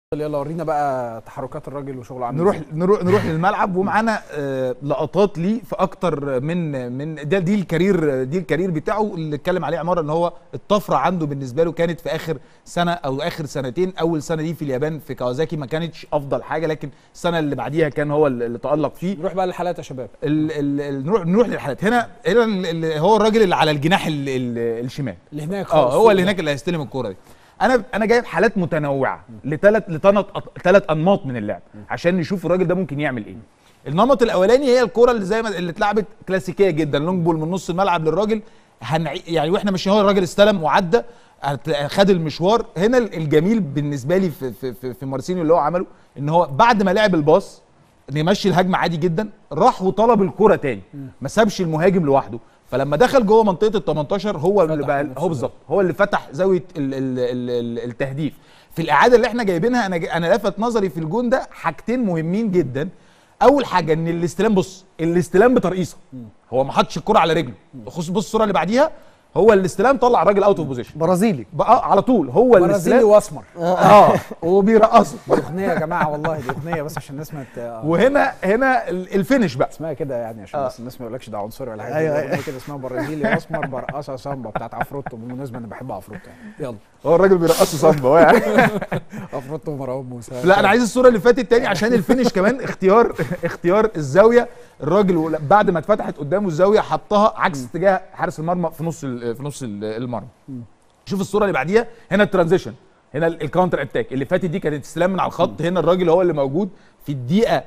يلا ورينا بقى تحركات الراجل وشغله عامل نروح إزاي. نروح نروح للملعب ومعانا آه، لقطات ليه في اكتر من من ده دي الكارير دي الكارير بتاعه اللي اتكلم عليه عماره ان هو الطفره عنده بالنسبه له كانت في اخر سنه او اخر سنتين اول سنه دي في اليابان في كawasaki ما كانتش افضل حاجه لكن السنه اللي بعديها كان هو اللي تالق فيه نروح بقى للحالات يا شباب ال ال ال نروح نروح للحالات هنا هنا ال- ال- هو الراجل اللي على الجناح ال ال الشمال اللي هناك اه خالص هو اللي هناك اللي هيستلم الكوره دي انا انا جايب حالات متنوعه لثلاث لثلاث ثلاث انماط من اللعب عشان نشوف الراجل ده ممكن يعمل ايه النمط الاولاني هي الكوره اللي زي ما اللي اتلعبت كلاسيكيه جدا لونج بول من نص الملعب للراجل هنعي يعني واحنا ماشيين هو الراجل استلم وعدى هت- خد المشوار هنا الجميل بالنسبه لي في في في, في مارسينيو اللي هو عمله ان هو بعد ما لعب الباص يمشي الهجمه عادي جدا راح وطلب الكره تاني ما سابش المهاجم لوحده فلما دخل جوه منطقه ال 18 هو اللي فتح بقى لنفسه هو بالظبط هو اللي فتح زاويه ال ال ال ال التهديف في الاعاده اللي احنا جايبينها انا جا- انا لفت نظري في الجون ده حاجتين مهمين جدا اول حاجه ان الاستلام بص الاستلام بترقيصه هو ما حطش الكره على رجله خصوص بص الصوره اللي بعديها هو الاستلام طلع الراجل اوت اوف بوزيشن برازيلي بقى على طول هو برازيلي الاستلام واسمر اه وبيرقصه دي اغنيه يا جماعه والله دي اغنيه بس عشان الناس ما ت- آه، وهنا هنا ال- الفينش بقى اسمها كده يعني عشان آه. بس الناس ما يقولكش ده عنصري ولا حاجه أيوة، أيوة أيوة. اغنيه كده اسمها برازيلي واسمر برقصه سامبا بتاعت عفروتو بالمناسبه انا بحب عفروتو يعني يلا هو الراجل بيرقصه صنبه هو يعني عفروتو ومروان موسى لا انا عايز الصوره اللي فاتت تاني عشان الفينش كمان اختيار اختيار الزاويه الراجل ول- بعد ما اتفتحت قدامه الزاويه حطها عكس اتجاه حارس المرمى في نص ال- في نص ال- المرمى شوف الصوره اللي بعديها هنا الترانزيشن هنا ال- الكاونتر اتاك اللي فاتت دي كانت استلام من على الخط هنا الراجل هو اللي موجود في الدقيقه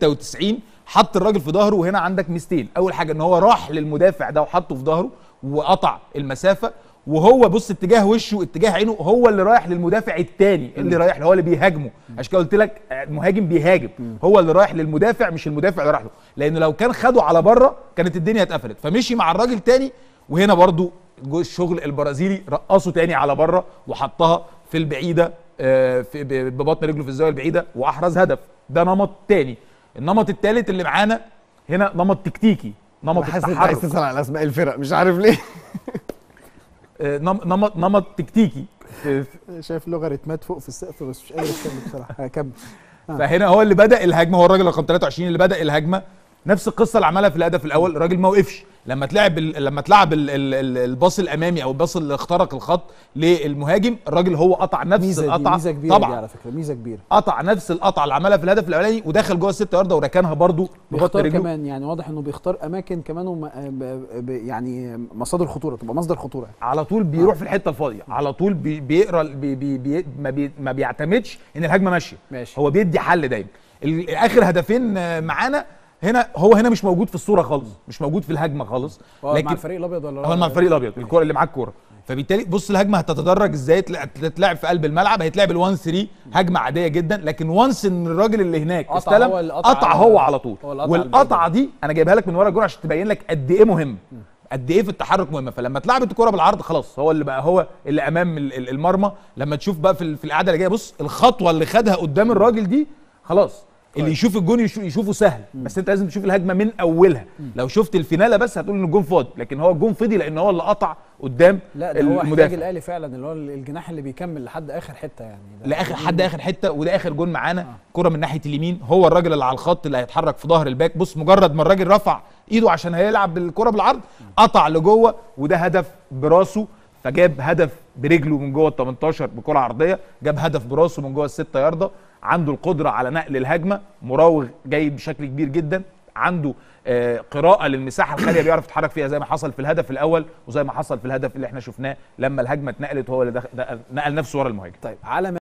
96 حط الراجل في ظهره وهنا عندك ميزتين اول حاجه ان هو راح للمدافع ده وحطه في ظهره وقطع المسافه وهو بص اتجاه وشه اتجاه عينه هو اللي رايح للمدافع الثاني اللي رايح له هو اللي بيهاجمه عشان كده قلت لك آه، المهاجم بيهاجم هو اللي رايح للمدافع مش المدافع اللي راح له لان لو كان خده على بره كانت الدنيا اتقفلت فمشي مع الراجل تاني وهنا برضو جو الشغل البرازيلي رقصه تاني على بره وحطها في البعيده آه، في ب- ببطن رجله في الزاويه البعيده واحرز هدف ده نمط تاني النمط الثالث اللي معانا هنا نمط تكتيكي نمط حاسس انت عايز التحرك تسال على اسماء الفرق مش عارف ليه آه، نم- نمط نمط تكتيكي في- في- شايف لغه رتمات فوق في السقف بس مش قادر اتكلم بصراحه هكمل فهنا هو اللي بدا الهجمه هو الراجل رقم 23 اللي بدا الهجمه نفس القصه اللي عملها في الهدف الاول الراجل ما وقفش لما تلعب ال- لما تلعب ال- ال- ال- الباص الامامي او الباص اللي اخترق الخط للمهاجم الراجل هو قطع نفس ميزه دي القطعه ميزه كبيره دي طبعا على فكره ميزه كبيره قطع نفس القطعه اللي عملها في الهدف الاولاني ودخل جوه الست يارده وركنها برده ببطن بيختار رجله كمان يعني واضح انه بيختار اماكن كمان وم... ب... ب... يعني مصادر خطوره تبقى مصدر خطوره على طول بيروح في الحته الفاضيه على طول بي بيقرا بي بي بي ما, بي ما بيعتمدش ان الهجمه ماشيه ماشي هو بيدي حل دايما ال- اخر هدفين آه، معانا هنا هو هنا مش موجود في الصوره خالص مش موجود في الهجمه خالص هو مع لكن الفريق الابيض ولا هو مع الفريق الابيض الكوره اللي معاه الكوره فبالتالي بص الهجمه هتتدرج ازاي تلع- تتلعب في قلب الملعب هيتلعب ال1 3 هجمه عاديه جدا لكن وانس ان الراجل اللي هناك قطع استلم هو اللي قطع قطع على- هو على طول هو اللي قطع والقطعه دي انا جايبها لك من ورا الجون عشان تبين لك قد ايه مهم قد ايه في التحرك مهمه فلما اتلعبت الكوره بالعرض خلاص هو اللي بقى هو اللي امام ال- ال- المرمى لما تشوف بقى في ال- في القعده اللي جايه بص الخطوه اللي خدها قدام الراجل دي خلاص اللي يشوف الجون يشو- يشوفه سهل بس انت لازم تشوف الهجمه من اولها لو شفت الفيناله بس هتقول ان الجون فاضي لكن هو الجون فضي لان هو اللي قطع قدام لا ده هو احتاج المدافع الاهلي فعلا اللي هو الجناح اللي بيكمل لحد اخر حته يعني ده لاخر حد اخر حته وده اخر جون معانا كره من ناحيه اليمين هو الراجل اللي على الخط اللي هيتحرك في ظهر الباك بص مجرد ما الراجل رفع ايده عشان هيلعب بالكره بالعرض قطع لجوه وده هدف براسه فجاب هدف برجله من جوه ال 18 بكره عرضيه جاب هدف براسه من جوه الستة يارده عنده القدره على نقل الهجمه مراوغ جيد بشكل كبير جدا عنده آه، قراءه للمساحه الخاليه بيعرف يتحرك فيها زي ما حصل في الهدف الاول وزي ما حصل في الهدف اللي احنا شفناه لما الهجمه اتنقلت هو اللي دخل نقل نفسه ورا المهاجم طيب على